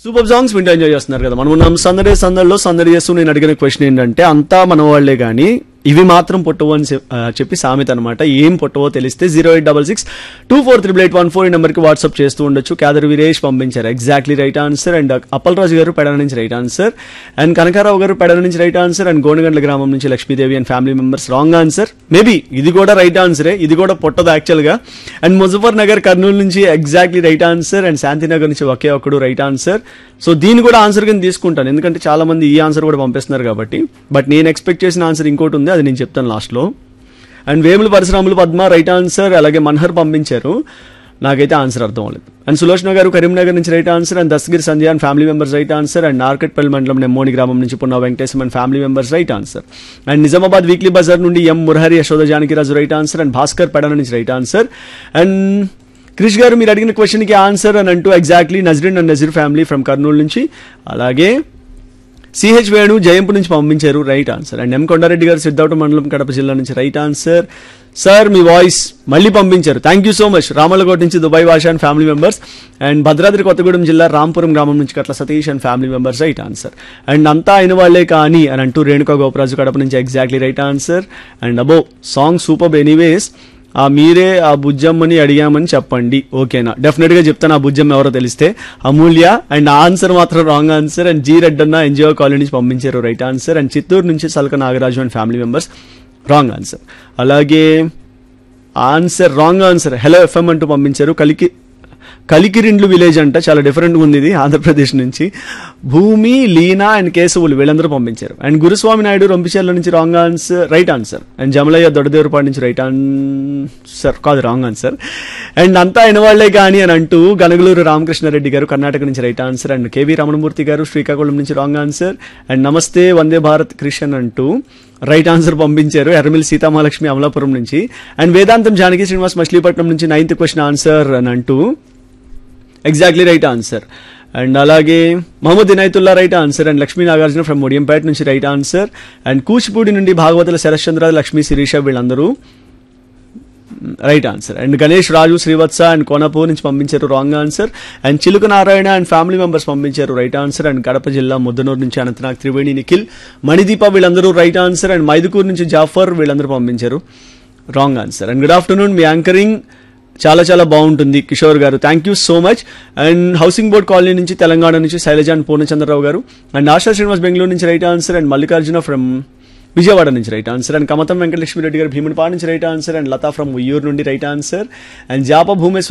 super songs వింటూ enjoy చేస్తున్నారు కదా మనం ఉన్నాం సందడి సందడిలో సందడి చేస్తూ నేను అడిగిన క్వశ్చన్ ఏంటంటే అంతా మన వాళ్లే కానీ ఇవి మాత్రం పుట్టవు అని చెప్- ఆ, చెప్పి సామెత అనమాట ఏం పుట్టవో తెలిస్తే zero eight double six two four triple eight one four ఈ నెంబర్కి వాట్సాప్ చేస్తూ ఉండొచ్చు క్యాదర్ వీరేష్ పంపించారు exactly right answer and Appalaraju garu Pedana నుంచి రైట్ ఆన్సర్ అండ్ కనకారావు గారు పెడన నుంచి రైట్ ఆన్సర్ అండ్ గోనగండ్ల గ్రామం నుంచి Lakshmidevi and family members wrong answer maybe ఇది కూడా రైట్ ఆన్సరే ఇది కూడా పుట్టదు యాక్చువల్గా అండ్ ముజఫర్ నగర్ కర్నూలు నుంచి exactly right answer and Shantinagar నుంచి ఒకే ఒక్కడు రైట్ ఆన్సర్ సో దీన్ని కూడా ఆన్సర్ కింద తీసుకుంటాను ఎందుకంటే చాలా మంది ఈ ఆన్సర్ కూడా పంపిస్తున్నారు కాబట్టి బట్ నేను ఎక్స్పెక్ట్ చేసిన ఆన్సర్ ఇంకోటి ఉంది అది నేను చెప్తాను లాస్ట్లో and Vemula Parasuramulu Padma right answer అలాగే మన్హర్ పంపించారు నాకైతే ఆన్సర్ అర్థం అవ్వలేదు అండ్ సులోచన గారు కరీంనగర్ నుంచి right answer and Dasgiri Sanjay and family members right answer and Narketpally మండలం నెమ్మోని గ్రామం నుంచి Punna Venkatesham and family members right answer and Nizamabad weekly bazaar నుండి M Murahari Yashoda Janakiraju right answer and Bhaskar Pedana నుంచి రైట్ ఆన్సర్ అండ్ క్రిష్ గారు మీరు అడిగిన క్వశ్చన్కి ఆన్సర్ అని అంటూ exactly Nazarin and Nazir family from Kurnool నుంచి అలాగే సిహెచ్ వేణు జయంపు నుంచి పంపించారు right answer and M Kondareddy garu Siddhavata మండలం కడప జిల్లా నుంచి రైట్ ఆన్సర్ సార్ మీ వాయిస్ మళ్ళీ పంపించారు thank you so much Ramalakota నుంచి Dubai Basha and family members and Bhadradri Kothagudem జిల్లా రాంపురం గ్రామం నుంచి Katla Satish and family members right answer and అంతా అయిన వాళ్ళే కానీ అని అంటూ రేణుకా గోపరాజు కడప నుంచి ఎగ్జాక్ట్లీ రైట్ ఆన్సర్ అండ్ అబో సాంగ్ సూపర్ ఎనీవేస్ ఆ మీరే ఆ బుజ్జమ్మని అడిగామని చెప్పండి ఓకేనా డెఫినెట్ గా చెప్తాను ఆ బుజ్జమ్మ ఎవరో తెలిస్తే అమూల్య అండ్ ఆన్సర్ మాత్రం wrong answer and G Reddanna NGO colony నుంచి పంపించారు రైట్ ఆన్సర్ అండ్ చిత్తూరు నుంచి Salka Nagaraju and family members wrong answer అలాగే answer wrong answer hello FM అంటూ పంపించారు కలికి కలికిరిండ్లు విలేజ్ అంట చాలా డిఫరెంట్గా ఉంది ఇది ఆంధ్రప్రదేశ్ నుంచి భూమి లీనా అండ్ కేశవులు వీళ్ళందరూ పంపించారు అండ్ గురుస్వామి నాయుడు రొంపిచెర్ల నుంచి wrong answer right answer and Jamalayya Dodadevarapati నుంచి రైట్ ఆన్సర్ కాదు రాంగ్ ఆన్సర్ అండ్ అంతా అయిన వాళ్లే కానీ అని అంటూ గనగలూరు రామకృష్ణారెడ్డి గారు కర్ణాటక నుంచి right answer and KV Ramanamurthy garu Srikakulam నుంచి రాంగ్ ఆన్సర్ అండ్ నమస్తే వందే భారత్ క్రిషన్ అంటూ రైట్ ఆన్సర్ పంపించారు ఎర్రమిల్ సీతామహాలక్ష్మి అమలాపురం నుంచి అండ్ వేదాంతం జానకి శ్రీనివాస్ మచిలీపట్నం నుంచి నైన్త్ క్వశ్చన్ ఆన్సర్ అని అంటూ ఎగ్జాక్ట్లీ రైట్ ఆన్సర్ అండ్ అలాగే Mohammed Inayatullah right answer and Lakshmi Nagarjuna from Mudiyampeta నుంచి రైట్ ఆన్సర్ అండ్ కూచిపూడి నుండి భాగవతుల శరశ్చంద్ర లక్ష్మీ శిరీష వీళ్ళందరూ right answer and Ganesh Raju Srivatsa and Konapur నుంచి పంపించారు wrong answer and Chiluka Narayana and family members పంపించారు రైట్ ఆన్సర్ అండ్ కడప జిల్లా ముద్దనూరు నుంచి అనంతనాగ్ త్రివేణి నిఖిల్ మణిదీప వీళ్ళందరూ రైట్ ఆన్సర్ అండ్ మైదుకూరు నుంచి జాఫర్ వీళ్ళందరూ పంపించారు wrong answer and good afternoon మీ యాంకరింగ్ చాలా చాలా బాగుంటుంది Kishore garu thank you so much and housing board colony నుంచి తెలంగాణ నుంచి శైలజ అండ్ పూర్ణచంద్రరావు గారు అండ్ ఆశా శ్రీనివాస్ బెంగళూరు నుంచి right answer and Mallikarjuna from Vijayawada నుంచి right answer and Kamatham Venkatalakshmi Reddy garu Bheemunipadu నుంచి right answer and Latha from Uyyuru నుండి right answer and Japa Bhumeshwar